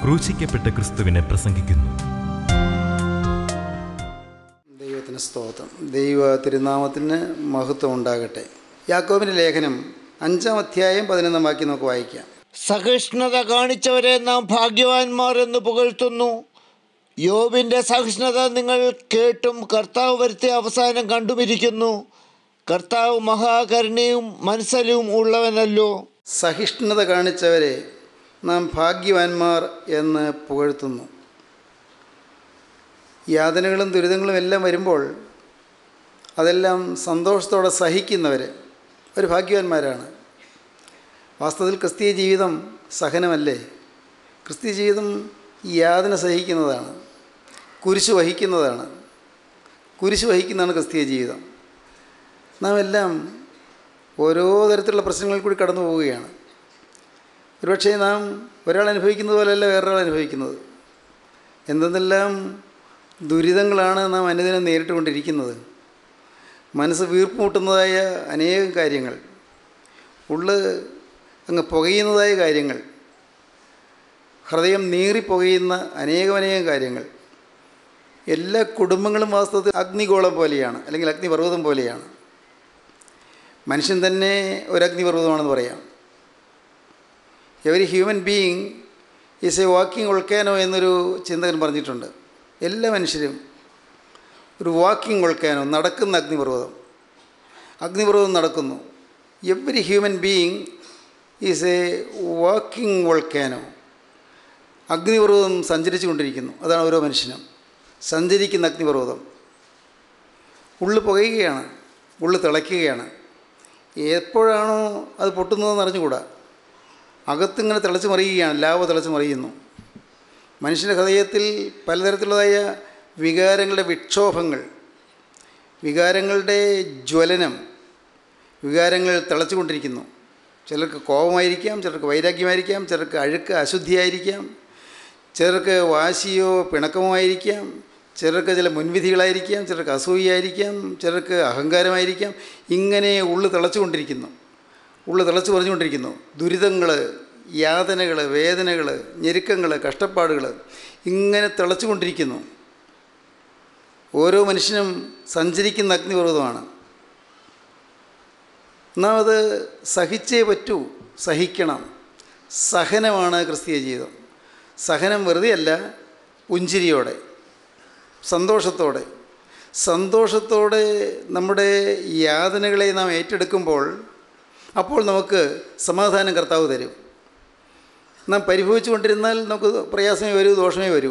ക്രൂശിക്കപ്പെട്ട ക്രിസ്തുവിനെ പ്രസംഗിക്കുന്നു ദൈവത്തിന് സ്തോത്രം ദൈവ തിരുനാമത്തിന് മഹത്വം ഉണ്ടാകട്ടെ യാക്കോബിൻ്റെ ലേഖനം അഞ്ചാം അധ്യായം പതിനൊന്നാം വാക്യം നമുക്ക് വായിക്കാം സഹിഷ്ണുത കാണിച്ചവരെ നാം ഭാഗ്യവാന്മാർ എന്ന് പുകഴ്ത്തുന്നു യോബിൻ്റെ സഹിഷ്ണുത നിങ്ങൾ കേട്ടും കർത്താവ് വരുത്തിയ അവസാനം കണ്ടുമിരിക്കുന്നു കർത്താവ് മഹാകരുണയും മനസ്സലും ഉള്ളവനല്ലോ സഹിഷ്ണുത കാണിച്ചവരെ നാം ഭാഗ്യവാന്മാർ എന്ന് പുകഴ്ത്തുന്നു യാതനകളും ദുരിതങ്ങളും എല്ലാം വരുമ്പോൾ അതെല്ലാം സന്തോഷത്തോടെ സഹിക്കുന്നവർ ഒരു ഭാഗ്യവാന്മാരാണ് വാസ്തവത്തിൽ ക്രിസ്തീയ ജീവിതം സഹനമല്ലേ ക്രിസ്തീയ ജീവിതം യാതന സഹിക്കുന്നതാണ് കുരിശ് വഹിക്കുന്നതാണ് കുരിശ് വഹിക്കുന്നതാണ് ക്രിസ്തീയ ജീവിതം നാം എല്ലാം ഓരോ തരത്തിലുള്ള പ്രശ്നങ്ങളിൽ കൂടി കടന്നു പോവുകയാണ് ഒരുപക്ഷേ നാം ഒരാൾ അനുഭവിക്കുന്നത് പോലെയല്ല വേറൊരാൾ അനുഭവിക്കുന്നത് എന്തെന്നെല്ലാം ദുരിതങ്ങളാണ് നാം അനുദിനം നേരിട്ടുകൊണ്ടിരിക്കുന്നത് മനസ്സ് വീർപ്പുമുട്ടുന്നതായ അനേകം കാര്യങ്ങൾ ഉള്ള് അങ്ങ് പുകയുന്നതായ കാര്യങ്ങൾ ഹൃദയം നീറിപ്പുകയുന്ന അനേകമനേകം കാര്യങ്ങൾ എല്ലാ കുടുംബങ്ങളും വാസ്തവത്തിൽ അഗ്നിഗോളം പോലെയാണ് അല്ലെങ്കിൽ അഗ്നിപർവ്വതം പോലെയാണ് മനുഷ്യൻ തന്നെ ഒരു അഗ്നിപർവ്വതമാണെന്ന് പറയാം every human being is a walking volcano എന്നൊരു ചിന്തകൻ പറഞ്ഞിട്ടുണ്ട് എല്ലാ മനുഷ്യരും ഒരു വാക്കിംഗ് ഒൾക്കാനോ നടക്കുന്ന അഗ്നിപർവ്വതം അഗ്നിപർവ്വതം നടക്കുന്നു every human being is a walking volcano അഗ്നിപർവ്വതം സഞ്ചരിച്ചു കൊണ്ടിരിക്കുന്നു അതാണ് ഓരോ മനുഷ്യനും സഞ്ചരിക്കുന്ന അഗ്നിപർവ്വതം ഉള്ളു പുകയുകയാണ് ഉള്ളു തിളയ്ക്കുകയാണ് എപ്പോഴാണോ അത് പൊട്ടുന്നതെന്ന് അറിഞ്ഞുകൂടാ അകത്തിങ്ങനെ തിളച്ച് മറിയുകയാണ് ലാവ തിളച്ച് മറിയുന്നു മനുഷ്യൻ്റെ ഹൃദയത്തിൽ പലതരത്തിലുള്ളതായ വികാരങ്ങളുടെ വിക്ഷോഭങ്ങൾ വികാരങ്ങളുടെ ജ്വലനം വികാരങ്ങൾ തിളച്ചുകൊണ്ടിരിക്കുന്നു ചിലർക്ക് കോപമായിരിക്കാം ചിലർക്ക് വൈരാഗ്യമായിരിക്കാം ചിലർക്ക് അഴുക്ക് അശുദ്ധിയായിരിക്കാം ചിലർക്ക് വാശിയോ പിണക്കമോ ആയിരിക്കാം ചിലർക്ക് ചില മുൻവിധികളായിരിക്കാം ചിലർക്ക് അസൂയായിരിക്കാം ചിലർക്ക് അഹങ്കാരമായിരിക്കാം ഇങ്ങനെ ഉള്ളു തിളച്ചുകൊണ്ടിരിക്കുന്നു ഉള്ളു തിളച്ചു പറഞ്ഞുകൊണ്ടിരിക്കുന്നു ദുരിതങ്ങൾ യാതനകൾ വേദനകൾ ഞെരുക്കങ്ങൾ കഷ്ടപ്പാടുകൾ ഇങ്ങനെ തിളച്ചുകൊണ്ടിരിക്കുന്നു ഓരോ മനുഷ്യനും സഞ്ചരിക്കുന്ന അഗ്നിപർവ്വതമാണ് നാം അത് സഹിച്ചേ പറ്റൂ സഹിക്കണം സഹനമാണ് ക്രിസ്തീയ ജീവിതം സഹനം വെറുതെയല്ല പുഞ്ചിരിയോടെ സന്തോഷത്തോടെ സന്തോഷത്തോടെ നമ്മുടെ യാതനകളെ നാം ഏറ്റെടുക്കുമ്പോൾ അപ്പോൾ നമുക്ക് സമാധാനം കർത്താവ് തരും നാം പരിഭവിച്ചു കൊണ്ടിരുന്നാൽ നമുക്ക് പ്രയാസമേ വരൂ ദോഷമേ വരൂ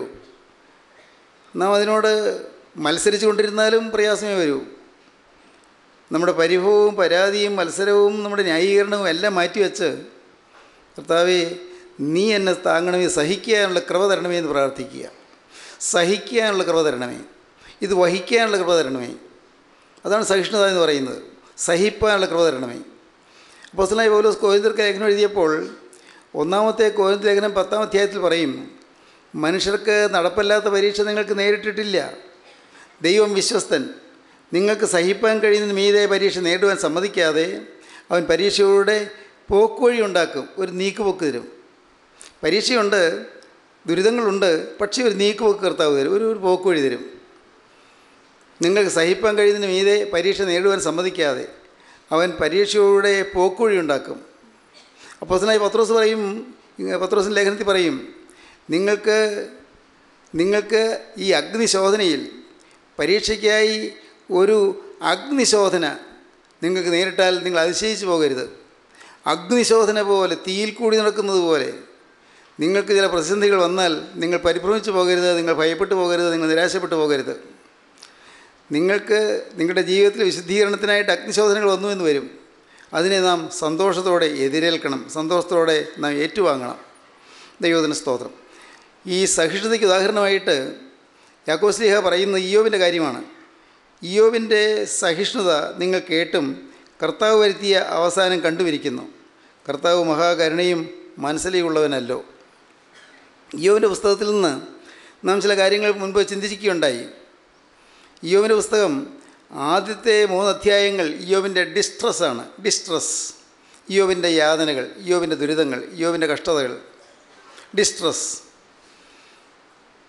നാം അതിനോട് മത്സരിച്ചു കൊണ്ടിരുന്നാലും പ്രയാസമേ വരൂ നമ്മുടെ പരിഭവവും പരാതിയും മത്സരവും നമ്മുടെ ന്യായീകരണവും എല്ലാം മാറ്റിവെച്ച് കർത്താവെ നീ എന്നെ താങ്ങണമേ സഹിക്കാനുള്ള കൃപ തരണമേ എന്ന് പ്രാർത്ഥിക്കുക സഹിക്കാനുള്ള കൃപ തരണമേ ഇത് വഹിക്കാനുള്ള കൃപ തരണമേ അതാണ് സഹിഷ്ണുത എന്ന് പറയുന്നത് സഹിപ്പാനുള്ള കൃപ തരണമേ അപ്പോസ്തലനായ പൗലോസ് കോരിന്തർക്ക് ലേഖനം എഴുതിയപ്പോൾ ഒന്നാമത്തെ കോരിന്ത ലേഖനം പത്താം അധ്യായത്തിൽ പറയും മനുഷ്യർക്ക് നടപ്പല്ലാത്ത പരീക്ഷ നിങ്ങൾക്ക് നേരിട്ടിട്ടില്ല ദൈവം വിശ്വസ്തൻ നിങ്ങൾക്ക് സഹിപ്പാൻ കഴിയുന്ന മീതെ പരീക്ഷ നേടുവാൻ സമ്മതിക്കാതെ അവൻ പരീക്ഷയുടെ പോക്കുവഴി ഉണ്ടാക്കും ഒരു നീക്കുപോക്ക് തരും പരീക്ഷയുണ്ട് ദുരിതങ്ങളുണ്ട് പക്ഷേ ഒരു നീക്കുപോക്ക് കർത്താവ് തരും ഒരു ഒരു പോക്കുവഴി തരും നിങ്ങൾക്ക് സഹിപ്പാൻ കഴിയുന്നതിന് മീതെ പരീക്ഷ നേടുവാൻ സമ്മതിക്കാതെ അവൻ പരീക്ഷയുടെ പോക്കുവഴി ഉണ്ടാക്കും അപ്പോൾ പത്രോസ് പറയും പത്രോസിൻ്റെ ലേഖനത്തിൽ പറയും നിങ്ങൾക്ക് നിങ്ങൾക്ക് ഈ അഗ്നിശോധനയിൽ പരീക്ഷയ്ക്കായി ഒരു അഗ്നിശോധന നിങ്ങൾക്ക് നേരിട്ടാൽ നിങ്ങൾ അതിശയിച്ചു പോകരുത് അഗ്നിശോധന പോലെ തീയിൽ കൂടി നടക്കുന്നത് പോലെ നിങ്ങൾക്ക് ചില പ്രതിസന്ധികൾ വന്നാൽ നിങ്ങൾ പരിഭ്രമിച്ചു പോകരുത് നിങ്ങൾ ഭയപ്പെട്ടു പോകരുത് നിങ്ങൾ നിരാശപ്പെട്ടു പോകരുത് നിങ്ങൾക്ക് നിങ്ങളുടെ ജീവിതത്തിൽ വിശുദ്ധീകരണത്തിനായിട്ട് അഗ്നിശോധനകൾ വന്നു എന്ന് വരും അതിനെ നാം സന്തോഷത്തോടെ എതിരേൽക്കണം സന്തോഷത്തോടെ നാം ഏറ്റുവാങ്ങണം ദൈവത്തിന് സ്തോത്രം ഈ സഹിഷ്ണുതയ്ക്ക് ഉദാഹരണമായിട്ട് യാക്കോസ്ലിഹ പറയുന്ന ഇയോവിൻ്റെ കാര്യമാണ് ഇയോവിൻ്റെ സഹിഷ്ണുത നിങ്ങൾ കേട്ടും കർത്താവ് വരുത്തിയ അവസാനം കണ്ടുപിരിക്കുന്നു കർത്താവ് മഹാകരുണയും മനസ്സിലെയുള്ളവനല്ലോ ഇയോവിൻ്റെ പുസ്തകത്തിൽ നിന്ന് നാം ചില കാര്യങ്ങൾ മുൻപ് ചിന്തിക്കുകയുണ്ടായി ഇയോവിൻ്റെ പുസ്തകം ആദ്യത്തെ മൂന്ന് അധ്യായങ്ങൾ ഇയോവിൻ്റെ ഡിസ്ട്രസ്സാണ് ഡിസ്ട്രസ് ഇയോവിൻ്റെ യാതനകൾ ഇയോവിൻ്റെ ദുരിതങ്ങൾ ഇയോവിൻ്റെ കഷ്ടതകൾ ഡിസ്ട്രസ്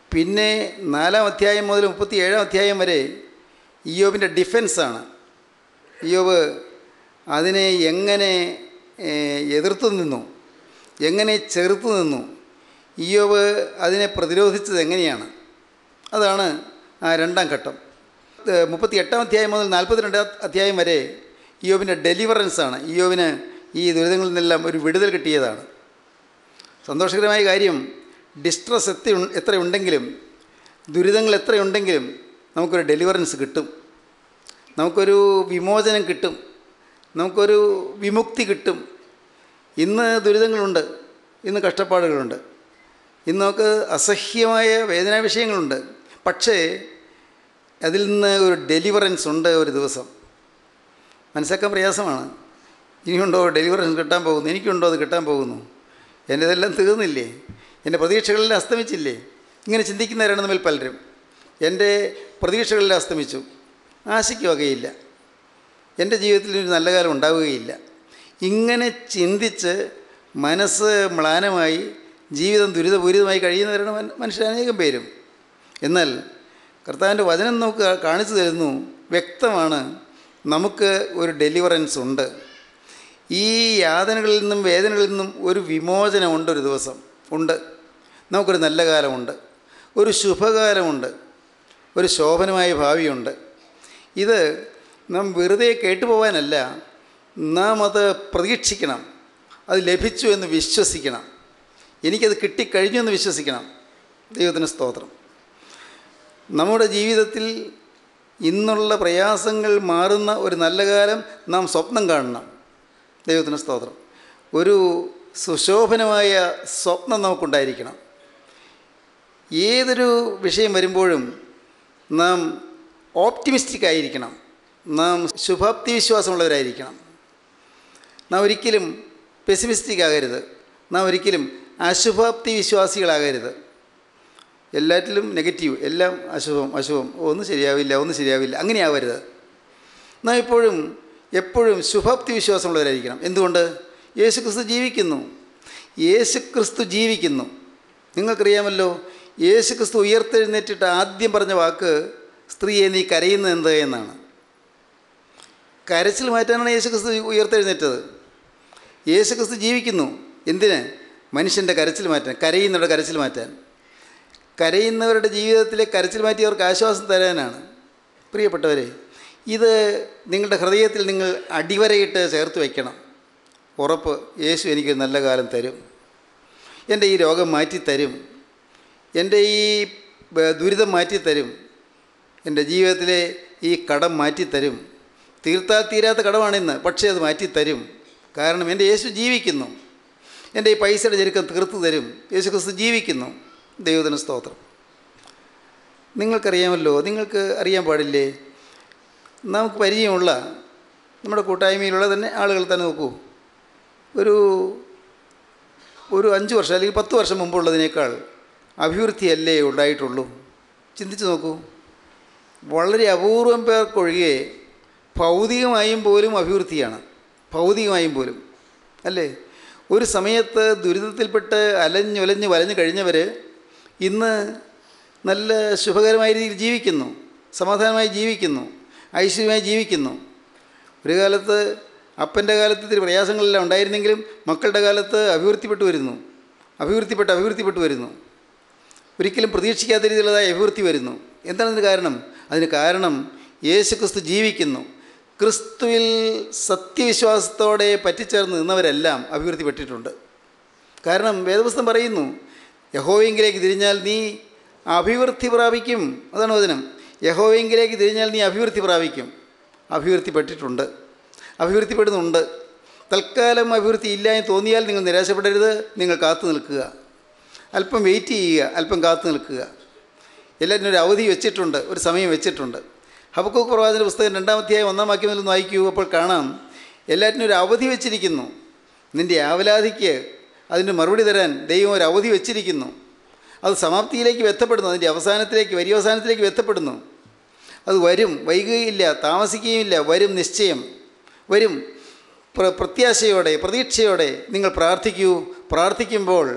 പിന്നെ നാലാം അധ്യായം മുതൽ മുപ്പത്തി ഏഴാം അധ്യായം വരെ ഇയോബിൻ്റെ ഡിഫെൻസാണ് ഇയോബ് അതിനെ എങ്ങനെ ഏഹ്, എതിർത്തു നിന്നു എങ്ങനെ ചെറുത്തു നിന്നു ഇയോബ് അതിനെ പ്രതിരോധിച്ചത് എങ്ങനെയാണ് അതാണ് ആ രണ്ടാം ഘട്ടം മുപ്പത്തി എട്ടാം അധ്യായം മുതൽ നാൽപ്പത്തിരണ്ടാം അധ്യായം വരെ ഇയോബിൻ്റെ ഡെലിവറൻസ് ആണ് ഇയോബിന് ഈ ദുരിതങ്ങളിൽ നിന്നെല്ലാം ഒരു വിടുതൽ കിട്ടിയതാണ് സന്തോഷകരമായ കാര്യം ഡിസ്ട്രസ് എത്ര എത്രയുണ്ടെങ്കിലും ദുരിതങ്ങൾ എത്രയുണ്ടെങ്കിലും നമുക്കൊരു ഡെലിവറൻസ് കിട്ടും നമുക്കൊരു വിമോചനം കിട്ടും നമുക്കൊരു വിമുക്തി കിട്ടും ഇന്ന് ദുരിതങ്ങളുണ്ട് ഇന്ന് കഷ്ടപ്പാടുകളുണ്ട് ഇന്ന് നമുക്ക് അസഹ്യമായ വേദനാ വിഷയങ്ങളുണ്ട് പക്ഷേ അതിൽ നിന്ന് ഒരു ഡെലിവറൻസ് ഉണ്ട് ഒരു ദിവസം മനസ്സിലാക്കാൻ പ്രയാസമാണ് ഇനിയുണ്ടോ ഡെലിവറൻസ് കിട്ടാൻ പോകുന്നു എനിക്കുണ്ടോ അത് കിട്ടാൻ പോകുന്നു എൻ്റെ ഇതെല്ലാം തീർന്നില്ലേ എൻ്റെ പ്രതീക്ഷകളെല്ലാം അസ്തമിച്ചില്ലേ ഇങ്ങനെ ചിന്തിക്കുന്നവരാണ് നമ്മിൽ പലരും എൻ്റെ പ്രതീക്ഷകളെല്ലാം അസ്തമിച്ചു ആശയ്ക്ക് വകയില്ല എൻ്റെ ജീവിതത്തിൽ ഒരു നല്ല കാലം ഉണ്ടാവുകയില്ല ഇങ്ങനെ ചിന്തിച്ച് മനസ്സ് മ്ലാനമായി ജീവിതം ദുരിതപൂരിതമായി കഴിയുന്നവരാണ് മൻ- മനുഷ്യർ അനേകം പേരും എന്നാൽ കർത്താവിൻ്റെ വചനം നമുക്ക് കാ- കാണിച്ചു തരുന്നു വ്യക്തമാണ് നമുക്ക് ഒരു ഡെലിവറൻസ് ഉണ്ട് ഈ യാതനകളിൽ നിന്നും വേദനകളിൽ നിന്നും ഒരു വിമോചനമുണ്ട് ഒരു ദിവസം ഉണ്ട് നമുക്കൊരു നല്ല കാലമുണ്ട് ഒരു ശുഭകാലമുണ്ട് ഒരു ശോഭനമായ ഭാവിയുണ്ട് ഇത് നാം വെറുതെ കേട്ടുപോകാനല്ല നാം അത് പ്രതീക്ഷിക്കണം അത് ലഭിച്ചു എന്ന് വിശ്വസിക്കണം എനിക്കത് കിട്ടിക്കഴിഞ്ഞു എന്ന് വിശ്വസിക്കണം ദൈവത്തിന് സ്തോത്രം നമ്മുടെ ജീവിതത്തിൽ ഇന്നുള്ള പ്രയാസങ്ങൾ മാറുന്ന ഒരു നല്ല കാലം നാം സ്വപ്നം കാണണം ദൈവത്തിന് സ്തോത്രം ഒരു സുശോഭനമായ സ്വപ്നം നമുക്കുണ്ടായിരിക്കണം ഏതൊരു വിഷയം വരുമ്പോഴും നാം ഓപ്റ്റിമിസ്റ്റിക് ആയിരിക്കണം നാം ശുഭാപ്തി വിശ്വാസമുള്ളവരായിരിക്കണം നാം ഒരിക്കലും പെസിമിസ്റ്റിക് ആകരുത് നാം ഒരിക്കലും അശുഭാപ്തി വിശ്വാസികളാകരുത് എല്ലാറ്റിലും നെഗറ്റീവ് എല്ലാം അശുഭം അശുഭം ഓ, ഒന്നും ശരിയാവില്ല ഒന്നും ശരിയാവില്ല അങ്ങനെ ആവരുത് നാം എപ്പോഴും എപ്പോഴും ശുഭാപ്തി വിശ്വാസമുള്ളവരായിരിക്കണം എന്തുകൊണ്ട് യേശുക്രിസ്തു ജീവിക്കുന്നു യേശുക്രിസ്തു ജീവിക്കുന്നു നിങ്ങൾക്കറിയാമല്ലോ യേശുക്രിസ്തു ഉയർത്തെഴുന്നേറ്റിട്ട് ആദ്യം പറഞ്ഞ വാക്ക് സ്ത്രീയെ നീ കരയുന്നത് എന്ത് എന്നാണ് കരച്ചിൽ മാറ്റാനാണ് യേശുക്രിസ്തു ഉയർത്തെഴുന്നേറ്റത് യേശുക്രിസ്തു ജീവിക്കുന്നു എന്തിന് മനുഷ്യൻ്റെ കരച്ചിൽ മാറ്റാൻ കരയുന്നവരുടെ കരച്ചിൽ മാറ്റാൻ കരയുന്നവരുടെ ജീവിതത്തിലെ കരച്ചിൽ മാറ്റി അവർക്ക് ആശ്വാസം തരാനാണ് പ്രിയപ്പെട്ടവരെ ഇത് നിങ്ങളുടെ ഹൃദയത്തിൽ നിങ്ങൾ അടിവരയിട്ട് ചേർത്ത് വയ്ക്കണം ഉറപ്പ് യേശു എനിക്ക് നല്ല കാലം തരും എൻ്റെ ഈ രോഗം മാറ്റി തരും എൻ്റെ ഈ ബ- ദുരിതം മാറ്റി തരും എൻ്റെ ജീവിതത്തിലെ ഈ കടം മാറ്റിത്തരും തീർത്താൽ തീരാത്ത കടമാണിന്ന് പക്ഷേ അത് മാറ്റിത്തരും കാരണം എൻ്റെ യേശു ജീവിക്കുന്നു എൻ്റെ ഈ പൈസയുടെ ചെരുക്കം തീർത്തു തരും യേശു ക്രിസ്തു ജീവിക്കുന്നു ദൈവത്തിന് സ്തോത്രം നിങ്ങൾക്കറിയാമല്ലോ നിങ്ങൾക്ക് അറിയാൻ പാടില്ലേ നമുക്ക് പരിചയമുള്ള നമ്മുടെ കൂട്ടായ്മയിലുള്ള തന്നെ ആളുകൾ തന്നെ നോക്കൂ ഒരു ഒരു അഞ്ച് വർഷം അല്ലെങ്കിൽ പത്ത് വർഷം മുമ്പുള്ളതിനേക്കാൾ അഭിവൃദ്ധിയല്ലേ ഉണ്ടായിട്ടുള്ളൂ ചിന്തിച്ച് നോക്കൂ വളരെ അപൂർവം പേർക്കൊഴികെ ഭൗതികമായും പോലും അഭിവൃദ്ധിയാണ് ഭൗതികമായും പോലും അല്ലേ ഒരു സമയത്ത് ദുരിതത്തിൽപ്പെട്ട് അലഞ്ഞുലഞ്ഞ് വലഞ്ഞു കഴിഞ്ഞവർ ഇന്ന് നല്ല ശുഭകരമായ രീതിയിൽ ജീവിക്കുന്നു സമാധാനമായി ജീവിക്കുന്നു ഐശ്വര്യമായി ജീവിക്കുന്നു ഒരു കാലത്ത് അപ്പൻ്റെ കാലത്ത് ഇത്തിരി പ്രയാസങ്ങളെല്ലാം ഉണ്ടായിരുന്നെങ്കിലും മക്കളുടെ കാലത്ത് അഭിവൃദ്ധിപ്പെട്ടു വരുന്നു അഭിവൃദ്ധിപ്പെട്ട് അഭിവൃദ്ധിപ്പെട്ടു വരുന്നു ഒരിക്കലും പ്രതീക്ഷിക്കാത്ത രീതിയിലുള്ളതായ അഭിവൃദ്ധി വരുന്നു എന്താണ് അതിന് കാരണം അതിന് കാരണം യേശു ക്രിസ്തു ജീവിക്കുന്നു ക്രിസ്തുവിൽ സത്യവിശ്വാസത്തോടെ പറ്റിച്ചേർന്ന് നിന്നവരെല്ലാം അഭിവൃദ്ധിപ്പെട്ടിട്ടുണ്ട് കാരണം വേദപുസ്തകം പറയുന്നു യഹോവെങ്കിലേക്ക് തിരിഞ്ഞാൽ നീ അഭിവൃദ്ധി പ്രാപിക്കും അതാണ് വചനം യഹോവെങ്കിലേക്ക് തിരിഞ്ഞാൽ നീ അഭിവൃദ്ധി പ്രാപിക്കും അഭിവൃദ്ധിപ്പെട്ടിട്ടുണ്ട് അഭിവൃദ്ധിപ്പെടുന്നുണ്ട് തൽക്കാലം അഭിവൃദ്ധി ഇല്ല എന്ന് തോന്നിയാൽ നിങ്ങൾ നിരാശപ്പെടരുത് നിങ്ങൾ കാത്തു നിൽക്കുക അല്പം വെയിറ്റ് ചെയ്യുക അല്പം കാത്തു നിൽക്കുക എല്ലാത്തിനും ഒരു അവധി വെച്ചിട്ടുണ്ട് ഒരു സമയം വെച്ചിട്ടുണ്ട് ഹബക്കൂക്ക് പ്രവാചന പുസ്തകം രണ്ടാമധ്യായം ഒന്നാം വാക്യം മുതൽ ഒന്ന് വായിക്കൂ അപ്പോൾ കാണാം എല്ലാറ്റിനും ഒരു അവധി വെച്ചിരിക്കുന്നു നിൻ്റെ ആവലാതിക്ക് അതിന് മറുപടി തരാൻ ദൈവം ഒരു അവധി വെച്ചിരിക്കുന്നു അത് സമാപ്തിയിലേക്ക് എത്തപ്പെടുന്നു അതിൻ്റെ അവസാനത്തിലേക്ക് വരിയവസാനത്തിലേക്ക് എത്തപ്പെടുന്നു അത് വരും വൈകുകയില്ല താമസിക്കുകയുമില്ല വരും നിശ്ചയം വരും പ്ര പ്രത്യാശയോടെ പ്രതീക്ഷയോടെ നിങ്ങൾ പ്രാർത്ഥിക്കൂ പ്രാർത്ഥിക്കുമ്പോൾ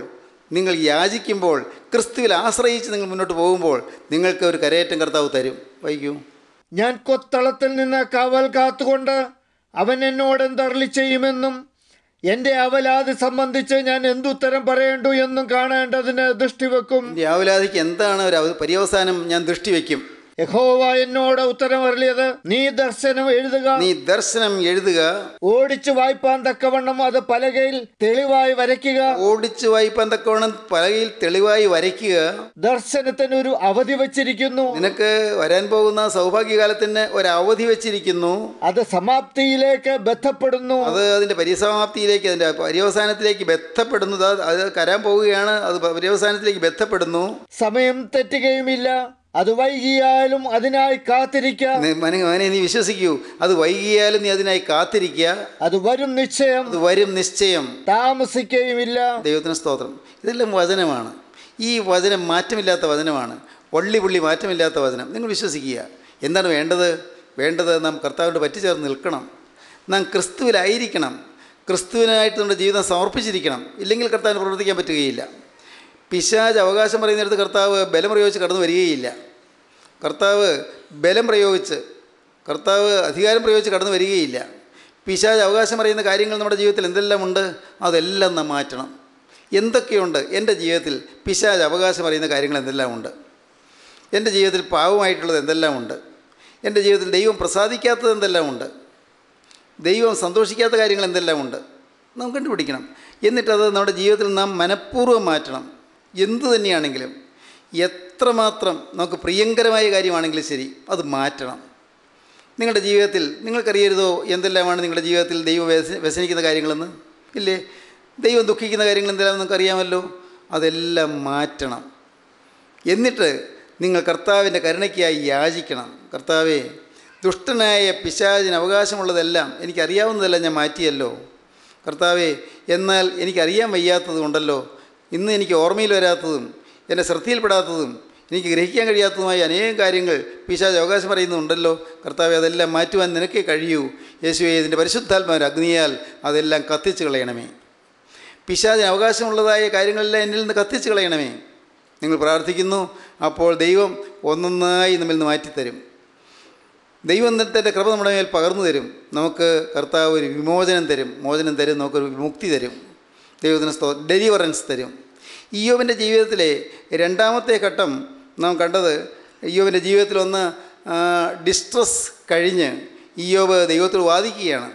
നിങ്ങൾ യാചിക്കുമ്പോൾ ക്രിസ്തുവിൽ ആശ്രയിച്ച് നിങ്ങൾ മുന്നോട്ട് പോകുമ്പോൾ നിങ്ങൾക്ക് ഒരു കരയേറ്റം കർത്താവ് തരും വൈകൂ ഞാൻ കൊത്തളത്തിൽ നിന്ന് കാവൽ കാത്തുകൊണ്ട് അവൻ എന്നോട് എന്തരളി ചെയ്യുമെന്നും എൻ്റെ അവലാതി സംബന്ധിച്ച് ഞാൻ എന്തുത്തരം പറയേണ്ടു എന്നും കാണേണ്ടതിന് ദൃഷ്ടിവെക്കും രാവിലാതിക്ക് എന്താണ് ഒരു അവ- പര്യവസാനം ഞാൻ ദൃഷ്ടി വയ്ക്കും യഹോവ എന്നോട് ഉത്തരം അരളിയത് നീ ദർശനം എഴുതുക നീ ദർശനം എഴുതുക ഓടിച്ചു വായ്പാൻ തക്കവണ്ണം അത് പലകയിൽ തെളിവായി വരയ്ക്കുക ഓടിച്ചു വായിപ്പാൻ തക്കവണ്ണം പലകയിൽ തെളിവായി വരയ്ക്കുക ദർശനത്തിന് ഒരു അവധി വച്ചിരിക്കുന്നു നിനക്ക് വരാൻ പോകുന്ന സൗഭാഗ്യകാലത്തിന് ഒരു അവധി വെച്ചിരിക്കുന്നു അത് സമാപ്തിയിലേക്ക് ബന്ധപ്പെടുന്നു അത് അതിൻ്റെ പരിസമാപ്തിയിലേക്ക് അതിൻ്റെ പര്യവസാനത്തിലേക്ക് ബന്ധപ്പെടുന്നു അത് അത് കരാൻ പോവുകയാണ് അത് പര്യവസാനത്തിലേക്ക് ബന്ധപ്പെടുന്നു സമയം തെറ്റുകയുമില്ല അത് വൈകിയാലും അതിനായി കാത്തിരിക്ക നി- മനെ മനെ നീ വിശ്വസിക്കൂ അത് വൈകിയാലും നീ അതിനായി കാത്തിരിക്കുക അത് വരും നിശ്ചയം അത് വരും നിശ്ചയം താമസിക്കുകയുമില്ല ദൈവത്തിന് സ്തോത്രം ഇതെല്ലാം വചനമാണ് ഈ വചനം മാറ്റമില്ലാത്ത വചനമാണ് വള്ളി പുള്ളി മാറ്റമില്ലാത്ത വചനം നിങ്ങൾ വിശ്വസിക്കുക എന്താണ് വേണ്ടത് വേണ്ടത് നാം കർത്താവിൻ്റെ പറ്റിച്ചേർന്ന് നിൽക്കണം നാം ക്രിസ്തുവിലായിരിക്കണം ക്രിസ്തുവിനായിട്ട് നമ്മുടെ ജീവിതം സമർപ്പിച്ചിരിക്കണം ഇല്ലെങ്കിൽ കർത്താവിന് പ്രവർത്തിക്കാൻ പറ്റുകയില്ല പിശാജ് അവകാശം പറയുന്നിടത്ത് കർത്താവ് ബലം പ്രയോഗിച്ച് കടന്നു വരികയില്ല കർത്താവ് ബലം പ്രയോഗിച്ച് കർത്താവ് അധികാരം പ്രയോഗിച്ച് കടന്നു വരികയില്ല പിശാജ് അവകാശം പറയുന്ന കാര്യങ്ങൾ നമ്മുടെ ജീവിതത്തിൽ എന്തെല്ലാം ഉണ്ട് അതെല്ലാം നാം മാറ്റണം എന്തൊക്കെയുണ്ട് എൻ്റെ ജീവിതത്തിൽ പിശാജ് അവകാശം പറയുന്ന കാര്യങ്ങൾ എന്തെല്ലാം ഉണ്ട് എൻ്റെ ജീവിതത്തിൽ പാവമായിട്ടുള്ളത് എന്തെല്ലാം ഉണ്ട് എൻ്റെ ജീവിതത്തിൽ ദൈവം പ്രസാദിക്കാത്തത് എന്തെല്ലാം ഉണ്ട് ദൈവം സന്തോഷിക്കാത്ത കാര്യങ്ങൾ എന്തെല്ലാം ഉണ്ട് നാം കണ്ടുപിടിക്കണം എന്നിട്ടത് നമ്മുടെ ജീവിതത്തിൽ നാം മനഃപൂർവ്വം മാറ്റണം എന്തു തന്നെയാണെങ്കിലും എത്രമാത്രം നമുക്ക് പ്രിയങ്കരമായ കാര്യമാണെങ്കിലും ശരി അത് മാറ്റണം നിങ്ങളുടെ ജീവിതത്തിൽ നിങ്ങൾക്കറിയരുതോ എന്തെല്ലാമാണ് നിങ്ങളുടെ ജീവിതത്തിൽ ദൈവം വ്യസ വ്യസനിക്കുന്ന കാര്യങ്ങളെന്ന് ഇല്ലേ ദൈവം ദുഃഖിക്കുന്ന കാര്യങ്ങൾ എന്തെല്ലാം നിങ്ങൾക്ക് അറിയാമല്ലോ അതെല്ലാം മാറ്റണം എന്നിട്ട് നിങ്ങൾ കർത്താവിൻ്റെ കരുണയ്ക്കായി യാചിക്കണം കർത്താവേ ദുഷ്ടനായ പിശാചിന് അവകാശമുള്ളതെല്ലാം എനിക്കറിയാവുന്നതെല്ലാം ഞാൻ മാറ്റിയല്ലോ കർത്താവേ എന്നാൽ എനിക്കറിയാൻ വയ്യാത്തത് ഉണ്ടല്ലോ ഇന്ന് എനിക്ക് ഓർമ്മയിൽ വരാത്തതും എൻ്റെ ശ്രദ്ധയിൽപ്പെടാത്തതും എനിക്ക് ഗ്രഹിക്കാൻ കഴിയാത്തതുമായ അനേകം കാര്യങ്ങൾ പിശാജ് അവകാശം പറയുന്നുണ്ടല്ലോ കർത്താവെ അതെല്ലാം മാറ്റുവാൻ നിനക്കേ കഴിയൂ യേശുവെ ഇതിൻ്റെ പരിശുദ്ധാത്മാവിൻ്റെ അഗ്നിയാൽ അതെല്ലാം കത്തിച്ച് കളയണമേ പിശാചിന് അവകാശമുള്ളതായ കാര്യങ്ങളെല്ലാം എന്നിൽ നിന്ന് കത്തിച്ച് കളയണമേ നിങ്ങൾ പ്രാർത്ഥിക്കുന്നു അപ്പോൾ ദൈവം ഒന്നൊന്നായി നമ്മിൽ നിന്ന് മാറ്റിത്തരും ദൈവം തൻ്റെ കൃപ നമ്മുടെ മേൽ പകർന്നു തരും നമുക്ക് കർത്താവ് ഒരു വിമോചനം തരും മോചനം തരും നമുക്കൊരു വിമുക്തി തരും ദൈവത്തിന് സ്തോ ഡെലിവറൻസ് തരും ഇയോവിൻ്റെ ജീവിതത്തിലെ രണ്ടാമത്തെ ഘട്ടം നാം കണ്ടത് ഇയോവിൻ്റെ ജീവിതത്തിൽ ഒന്ന് ഡിസ്ട്രസ് കഴിഞ്ഞ് ഇയോവ് ദൈവത്തോട് വാദിക്കുകയാണ്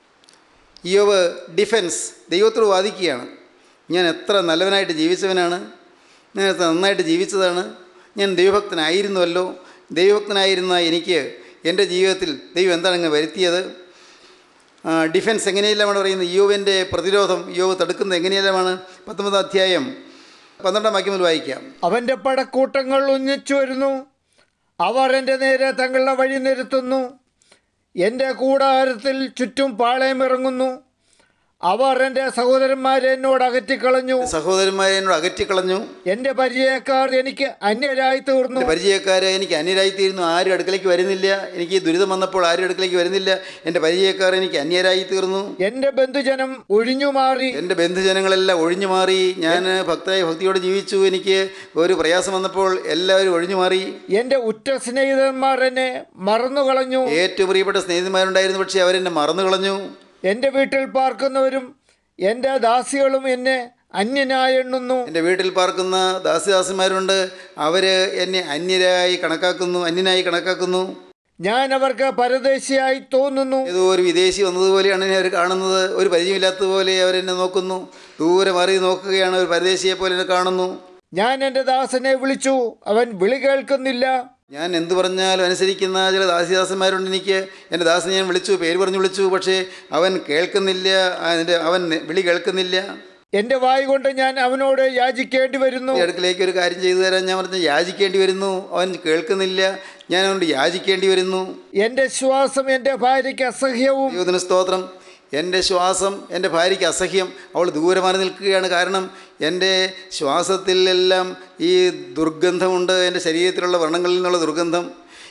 ഇയോവ് ഡിഫൻസ് ദൈവത്തോട് വാദിക്കുകയാണ് ഞാൻ എത്ര നല്ലവനായിട്ട് ജീവിച്ചവനാണ് ഞാൻ എത്ര നന്നായിട്ട് ജീവിച്ചതാണ് ഞാൻ ദൈവഭക്തനായിരുന്നുവല്ലോ ദൈവഭക്തനായിരുന്ന എനിക്ക് എൻ്റെ ജീവിതത്തിൽ ദൈവം എന്താണ് അങ്ങ് വരുത്തിയത് ആ, ഡിഫൻസ് എങ്ങനെയെല്ലാമാണ് പറയുന്നത് യോവിൻ്റെ പ്രതിരോധം യോവ് തടുക്കുന്നത് എങ്ങനെയെല്ലാമാണ് പത്തൊമ്പതാം അധ്യായം പന്ത്രണ്ടാം വാക്യം മുതൽ വായിക്കാം അവൻ്റെ പടക്കൂട്ടങ്ങൾ ഒന്നിച്ചു വരുന്നു അവർ എൻ്റെ നേരെ തങ്ങളുടെ വഴി നിരത്തുന്നു എൻ്റെ കൂടാരത്തിൽ ചുറ്റും പാളയം ഇറങ്ങുന്നു അവർ എൻ്റെ സഹോദരന്മാരെ എന്നോട് അകറ്റിക്കളഞ്ഞു സഹോദരന്മാരെ എന്നോട് അകറ്റിക്കളഞ്ഞു എൻ്റെ പരിചയക്കാർ എനിക്ക് അന്യരായി തീർന്നു എൻ്റെ പരിചയക്കാരെ എനിക്ക് അന്യരായിത്തീരുന്നു ആരും അടുക്കളയ്ക്ക് വരുന്നില്ല എനിക്ക് ഈ ദുരിതം വന്നപ്പോൾ ആരും അടുക്കളയ്ക്ക് വരുന്നില്ല എൻ്റെ പരിചയക്കാർ എനിക്ക് അന്യരായി തീർന്നു എൻ്റെ ബന്ധുജനം ഒഴിഞ്ഞു മാറി എൻ്റെ ബന്ധുജനങ്ങളെല്ലാം ഒഴിഞ്ഞു മാറി ഞാൻ ഭക്തയായി ഭക്തിയോടെ ജീവിച്ചു എനിക്ക് ഒരു പ്രയാസം വന്നപ്പോൾ എല്ലാവരും ഒഴിഞ്ഞു മാറി എൻ്റെ ഉറ്റ സ്നേഹിതന്മാർ എന്നെ മറന്നുകളഞ്ഞു ഏറ്റവും പ്രിയപ്പെട്ട സ്നേഹിതന്മാരുണ്ടായിരുന്നു പക്ഷേ അവരെന്നെ മറന്നു കളഞ്ഞു എൻ്റെ വീട്ടിൽ പാർക്കുന്നവരും എൻ്റെ ദാസികളും എന്നെ അന്യനായി എണ്ണുന്നു എൻ്റെ വീട്ടിൽ പാർക്കുന്ന ദാസിദാസന്മാരുണ്ട് അവർ എന്നെ അന്യരായി കണക്കാക്കുന്നു അന്യനായി കണക്കാക്കുന്നു ഞാൻ അവർക്ക് പരദേശിയായി തോന്നുന്നു ഏതോ ഒരു വിദേശി വന്നതുപോലെയാണ് എന്നെ അവർ കാണുന്നത് ഒരു പരിചയമില്ലാത്തതുപോലെ അവരെന്നെ നോക്കുന്നു ദൂരെ മാറി നോക്കുകയാണ് ഒരു പരദേശിയെ പോലെ എന്നെ കാണുന്നു ഞാൻ എൻ്റെ ദാസനെ വിളിച്ചു അവൻ വിളി കേൾക്കുന്നില്ല ഞാൻ എന്ത് പറഞ്ഞാലും അനുസരിക്കുന്ന ചില ദാസിദാസന്മാരുണ്ട് എനിക്ക് എൻ്റെ ദാസനെ ഞാൻ വിളിച്ചു പേര് പറഞ്ഞു വിളിച്ചു പക്ഷേ അവൻ കേൾക്കുന്നില്ല അതിൻ്റെ അവൻ വിളി കേൾക്കുന്നില്ല എൻ്റെ വായി കൊണ്ട് ഞാൻ അവനോട് യാചിക്കേണ്ടി വരുന്നു ഈ അടുക്കളേക്ക് ഒരു കാര്യം ചെയ്തു തരാൻ ഞാൻ പറഞ്ഞു യാചിക്കേണ്ടി വരുന്നു അവൻ കേൾക്കുന്നില്ല ഞാൻ അവനോട് യാചിക്കേണ്ടി വരുന്നു എൻ്റെ ശ്വാസം എൻ്റെ ഭാര്യയ്ക്ക് അസഹ്യവും ദൈവത്തിന് സ്തോത്രം എൻ്റെ ശ്വാസം എൻ്റെ ഭാര്യയ്ക്ക് അസഹ്യം അവൾ ദൂരെ മാറി നിൽക്കുകയാണ് കാരണം എൻ്റെ ശ്വാസത്തിലെല്ലാം ഈ ദുർഗന്ധമുണ്ട് എൻ്റെ ശരീരത്തിലുള്ള വ്രണങ്ങളിൽ നിന്നുള്ള ദുർഗന്ധം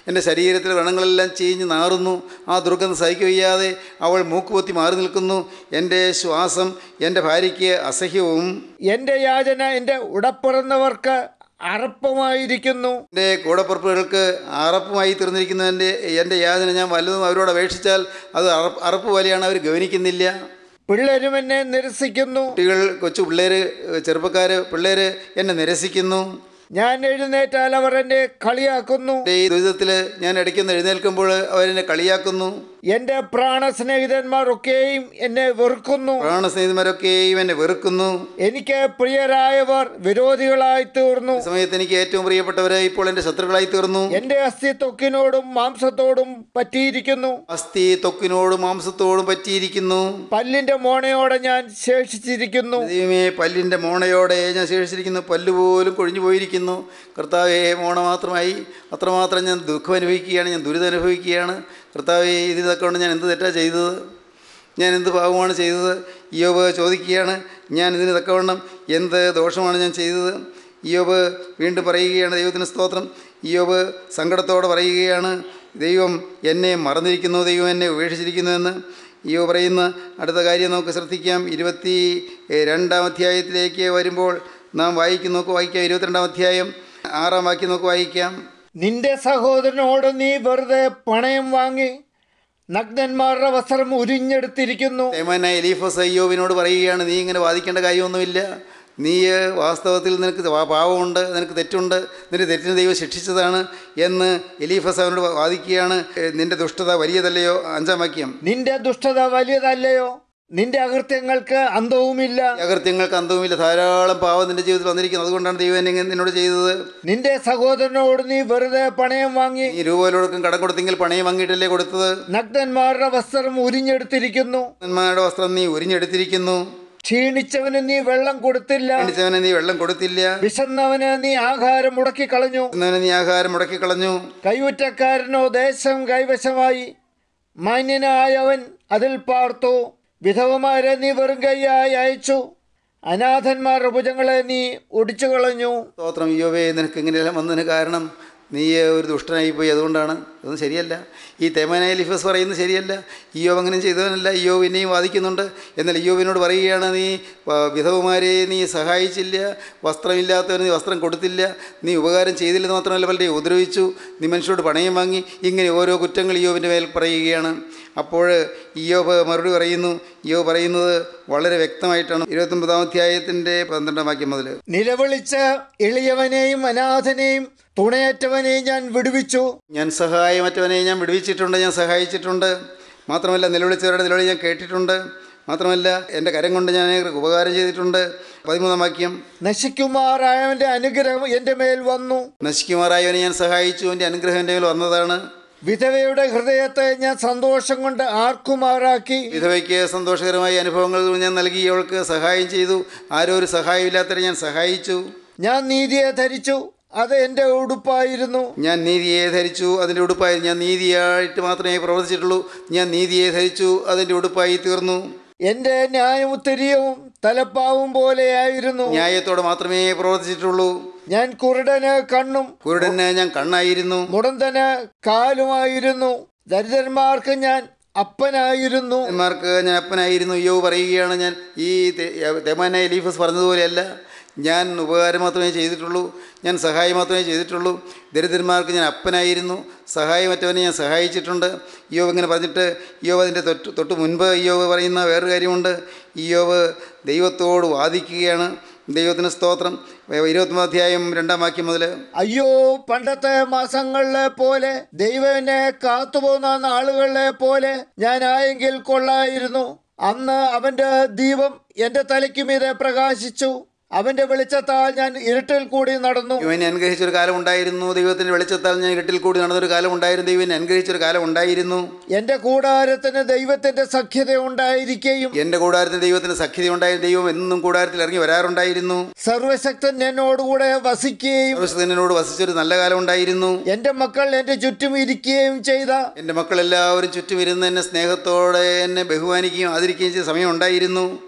എൻ്റെ ശരീരത്തിലെ വ്രണങ്ങളെല്ലാം ചീഞ്ഞ് നാറുന്നു ആ ദുർഗന്ധം സഹിക്കവയ്യാതെ അവൾ മൂക്കുപൊത്തി മാറി നിൽക്കുന്നു എൻ്റെ ശ്വാസം എൻ്റെ ഭാര്യയ്ക്ക് അസഹ്യവും എൻ്റെ യാചന എൻ്റെ ഉടപ്പിറന്നവർക്ക് അറപ്പമായിരിക്കുന്നു എൻ്റെ കൂടപ്പുറപ്പുകൾക്ക് അറപ്പുമായി തീർന്നിരിക്കുന്ന എൻ്റെ എൻ്റെ യാതന ഞാൻ വല്ലതും അവരോട് അപേക്ഷിച്ചാൽ അത് അറപ്പ് അറപ്പ് പോലെയാണ് അവർ ഗവനിക്കുന്നില്ല പിള്ളേരും എന്നെ നിരസിക്കുന്നു കുട്ടികൾ കൊച്ചു പിള്ളേർ ചെറുപ്പക്കാർ പിള്ളേർ എന്നെ നിരസിക്കുന്നു ഞാൻ എഴുന്നേറ്റാൽ അവർ എന്നെ കളിയാക്കുന്നു എൻ്റെ ഈ ദുരിതത്തിൽ ഞാൻ ഇടയ്ക്കൊന്ന് എഴുന്നേൽക്കുമ്പോൾ അവരെന്നെ കളിയാക്കുന്നു എൻ്റെ പ്രാണസ്നേഹിതന്മാർ ഒക്കെയും എന്നെ വെറുക്കുന്നു പ്രാണസ്നേഹിതന്മാരൊക്കെയും എന്നെ വെറുക്കുന്നു എനിക്ക് പ്രിയരായവർ വിരോധികളായി തീർന്നു ഈ സമയത്ത് എനിക്ക് ഏറ്റവും പ്രിയപ്പെട്ടവരെ ഇപ്പോൾ എൻ്റെ ശത്രുക്കളായി തീർന്നു എൻ്റെ അസ്ഥി ത്വക്കിനോടും മാംസത്തോടും പറ്റിയിരിക്കുന്നു അസ്ഥി ത്വക്കിനോടും മാംസത്തോടും പറ്റിയിരിക്കുന്നു പല്ലിൻ്റെ മോണയോടെ ഞാൻ ശേഷിച്ചിരിക്കുന്നു ദൈവമേ പല്ലിൻ്റെ മോണയോടെ ഞാൻ ശേഷിച്ചിരിക്കുന്നു പല്ല് പോലും കൊഴിഞ്ഞു പോയിരിക്കുന്നു കർത്താവേ മോണ മാത്രമായി അത്രമാത്രം ഞാൻ ദുഃഖം അനുഭവിക്കുകയാണ് ഞാൻ ദുരിതം അനുഭവിക്കുകയാണ് കർത്താവേ ഇതിതൊക്കെ കൊണ്ട് ഞാൻ എന്ത് തെറ്റാ ചെയ്തത് ഞാൻ എന്ത് പാവമാണ് ചെയ്തത് ഇയോബ് ചോദിക്കുകയാണ് ഞാൻ ഇതിന് തക്കവണ്ണം എന്ത് ദോഷമാണ് ഞാൻ ചെയ്തത് ഇയോബ് വീണ്ടും പറയുകയാണ് ദൈവത്തിന് സ്തോത്രം ഇയോബ് സങ്കടത്തോടെ പറയുകയാണ് ദൈവം എന്നെ മറന്നിരിക്കുന്നു ദൈവം എന്നെ ഉപേക്ഷിച്ചിരിക്കുന്നു എന്ന് ഇയോ പറയുന്ന അടുത്ത കാര്യം നമുക്ക് ശ്രദ്ധിക്കാം ഇരുപത്തി രണ്ടാം അധ്യായത്തിലേക്ക് വരുമ്പോൾ നാം വായിക്കും നോക്ക് വായിക്കാം ഇരുപത്തിരണ്ടാം അധ്യായം ആറാം വാക്യം നോക്ക് വായിക്കാം നിന്റെ സഹോദരനോട് നീ വെറുതെ പണയം വാങ്ങി നഗ്നന്മാരുടെ വസ്ത്രം ഉരിഞ്ഞെടുത്തിരിക്കുന്നു തേമാനായ എലീഫസ് അയ്യോവിനോട് പറയുകയാണ് നീ ഇങ്ങനെ വാദിക്കേണ്ട കാര്യമൊന്നുമില്ല നീ വാസ്തവത്തിൽ നിനക്ക് പാ- പാവമുണ്ട് നിനക്ക് തെറ്റുണ്ട് നിന്റെ തെറ്റിന് ദൈവം ശിക്ഷിച്ചതാണ് എന്ന് എലീഫസ് അവനോട് വാദിക്കുകയാണ് "ഏ, നിന്റെ ദുഷ്ടത വലിയതല്ലയോ അഞ്ചാം വാക്യം നിന്റെ ദുഷ്ടത വലിയതല്ലയോ നിന്റെ അകൃത്യങ്ങൾക്ക് അന്തവുമില്ല അകൃത്യങ്ങൾക്ക് അന്തവുമില്ല ധാരാളം പാവം നിന്റെ ജീവിതത്തിൽ വന്നിരിക്കുന്നത് അതുകൊണ്ടാണ് ദൈവം എന്നെ ഇങ്ങനെ നിന്നോട് ചെയ്തത് നിന്റെ സഹോദരനോട് നീ വെറുതെ പണയം വാങ്ങി നീ രൂപയിലൊടുക്കും കടം കൊടുത്തെങ്കിൽ പണയം വാങ്ങിയിട്ടല്ലേ കൊടുത്തത് നഗ്നന്മാരുടെ വസ്ത്രം ഉരിഞ്ഞെടുത്തിരിക്കുന്നു നന്മാരുടെ വസ്ത്രം നീ ഉരിഞ്ഞെടുത്തിരിക്കുന്നു ക്ഷീണിച്ചവന് നീ വെള്ളം കൊടുത്തില്ല കാണിച്ചവനെ നീ വെള്ളം കൊടുത്തില്ല വിശന്നവന് നീ ആഹാരം മുടക്കി കളഞ്ഞു എന്നവനെ നീ ആഹാരം മുടക്കി കളഞ്ഞു കൈവുറ്റക്കാരനോ ദേശം കൈവശമായി മാന്യനായവൻ അതിൽ പാർത്തു വിധവമാരെ നീ വെറും കൈയായി അയച്ചു അനാഥന്മാരുടെ ഭുജങ്ങളെ നീ ഒടിച്ചു കളഞ്ഞു സ്തോത്രം യോവേ നിനക്ക് ഇങ്ങനെയെല്ലാം വന്നതിന് കാരണം നീ ഒരു ദുഷ്ടനായി പോയി അതുകൊണ്ടാണ് അതൊന്നും ശരിയല്ല ഈ തേമാനായ ലിഫസ് പറയുന്നത് ശരിയല്ല ഇയോവ് അങ്ങനെ ചെയ്തവനല്ല ഇയോവ് എന്നെയും വാദിക്കുന്നുണ്ട് എന്നാൽ ഇയോവിനോട് പറയുകയാണ് നീ ആ, വിധവമാരെ നീ സഹായിച്ചില്ല വസ്ത്രമില്ലാത്തവന് നീ വസ്ത്രം കൊടുത്തില്ല നീ ഉപകാരം ചെയ്തില്ലെന്ന് മാത്രമല്ല പലരെയും ഉപദ്രവിച്ചു നീ മനുഷ്യരോട് പണയം വാങ്ങി ഇങ്ങനെ ഓരോ കുറ്റങ്ങൾ ഇയോവിൻ്റെ മേൽ പറയുകയാണ് അപ്പോൾ ഇയോബ് മറുപടി പറയുന്നു ഇയോബ് പറയുന്നത് വളരെ വ്യക്തമായിട്ടാണ് ഇരുപത്തൊമ്പതാം അധ്യായത്തിൻ്റെ പന്ത്രണ്ടാം വാക്യം മുതൽ നിലവിളിച്ച് എളിയവനെയും അനാഥനെയും തുണയറ്റവനെയും ഞാൻ വിടുവിച്ചു ഞാൻ സഹായമറ്റവനെ ഞാൻ വിടുവിച്ചിട്ടുണ്ട് ഞാൻ സഹായിച്ചിട്ടുണ്ട് മാത്രമല്ല നിലവിളിച്ചവരുടെ നിലവിളി ഞാൻ കേട്ടിട്ടുണ്ട് മാത്രമല്ല എൻ്റെ കരം കൊണ്ട് ഞാൻ അനേകർക്ക് ഉപകാരം ചെയ്തിട്ടുണ്ട് പതിമൂന്നാം വാക്യം നശിക്കുമാറായവന്റെ അനുഗ്രഹം എൻ്റെ മേൽ വന്നു നശിക്കുമാറായവനെ ഞാൻ സഹായിച്ചു എൻ്റെ അനുഗ്രഹം എൻ്റെ മേൽ വന്നതാണ് വിധവയുടെ ഹൃദയത്തെ ഞാൻ സന്തോഷം കൊണ്ട് ആർക്കുമാറാക്കി വിധവയ്ക്ക് സന്തോഷകരമായ അനുഭവങ്ങൾ ഞാൻ നൽകി അവൾക്ക് സഹായം ചെയ്തു ആരോ ഒരു സഹായമില്ലാത്തവരെ ഞാൻ സഹായിച്ചു ഞാൻ നീതിയെ ധരിച്ചു അത് എൻ്റെ ഉടുപ്പായിരുന്നു ഞാൻ നീതിയെ ധരിച്ചു അതിൻ്റെ ഉടുപ്പായി ഞാൻ നീതിയായിട്ട് മാത്രമേ പ്രവർത്തിച്ചിട്ടുള്ളൂ ഞാൻ നീതിയെ ധരിച്ചു അതിൻ്റെ ഉടുപ്പായി തീർന്നു എൻ്റെ ന്യായമുത്തരിയവും തലപ്പാവും പോലെയായിരുന്നു ന്യായത്തോടെ മാത്രമേ പ്രവർത്തിച്ചിട്ടുള്ളൂ ഞാൻ കുരുടന് കണ്ണും കുരുടന് ഞാൻ കണ്ണായിരുന്നു മുടന്തന് കാലുമായിരുന്നു ദരിദ്രന്മാർക്ക് ഞാൻ അപ്പനായിരുന്നു എന്മാർക്ക് ഞാൻ അപ്പനായിരുന്നു യോ പറയുകയാണ് ഞാൻ ഈ തെമാന എലീഫസ് പറഞ്ഞതുപോലെയല്ല ഞാൻ ഉപകാരം മാത്രമേ ചെയ്തിട്ടുള്ളൂ ഞാൻ സഹായം മാത്രമേ ചെയ്തിട്ടുള്ളൂ ദരിദ്രന്മാർക്ക് ഞാൻ അപ്പനായിരുന്നു സഹായമറ്റവനെ ഞാൻ സഹായിച്ചിട്ടുണ്ട് യോവ് ഇങ്ങനെ പറഞ്ഞിട്ട് യോവ് അതിൻ്റെ തൊട്ട് തൊട്ട് മുൻപ് യോവ് പറയുന്ന വേറൊരു കാര്യമുണ്ട് ഈ യോവ് ദൈവത്തോട് വാദിക്കുകയാണ് ദൈവത്തിന് സ്തോത്രം ഇരുപത്തൊമ്പത് അധ്യായം രണ്ടാം വാക്യം മുതൽ അയ്യോ പണ്ടത്തെ മാസങ്ങളിലെ പോലെ ദൈവം എന്നെ കാത്തുപോകുന്ന നാളുകളിലെ പോലെ ഞാനായെങ്കിൽ കൊള്ളായിരുന്നു അന്ന് അവൻ്റെ ദീപം എൻ്റെ തലയ്ക്ക് മീതെ പ്രകാശിച്ചു അവൻ്റെ വെളിച്ചത്താൽ ഞാൻ ഇരുട്ടിൽ കൂടി നടന്നു ഇവനെ അനുഗ്രഹിച്ചൊരു കാലം ഉണ്ടായിരുന്നു ദൈവത്തിൻ്റെ വെളിച്ചത്താൽ ഞാൻ ഇരുട്ടിൽ കൂടി നടന്നൊരു കാലം ഉണ്ടായിരുന്നു ദൈവം എന്നെ അനുഗ്രഹിച്ചൊരു കാലം ഉണ്ടായിരുന്നു എൻ്റെ കൂടാരത്തിന് ദൈവത്തിൻ്റെ സഖ്യത ഉണ്ടായിരിക്കുകയും എൻ്റെ കൂടാരത്തിൽ ദൈവത്തിന് സഖ്യത ഉണ്ടായിരുന്നു ദൈവം എന്നും കൂടാരത്തിൽ ഇറങ്ങി വരാറുണ്ടായിരുന്നു സർവശക്തൻ എന്നോടുകൂടെ വസിക്കുകയും സർവശക്തനോട് വസിച്ചൊരു നല്ല കാലം ഉണ്ടായിരുന്നു എൻ്റെ മക്കൾ എൻ്റെ ചുറ്റും ഇരിക്കുകയും ചെയ്ത എൻ്റെ മക്കളെല്ലാവരും ചുറ്റും ഇരുന്ന് എന്നെ സ്നേഹത്തോടെ എന്നെ ബഹുമാനിക്കുകയും ആദരിക്കുകയും ചെയ്ത സമയം ഉണ്ടായിരുന്നു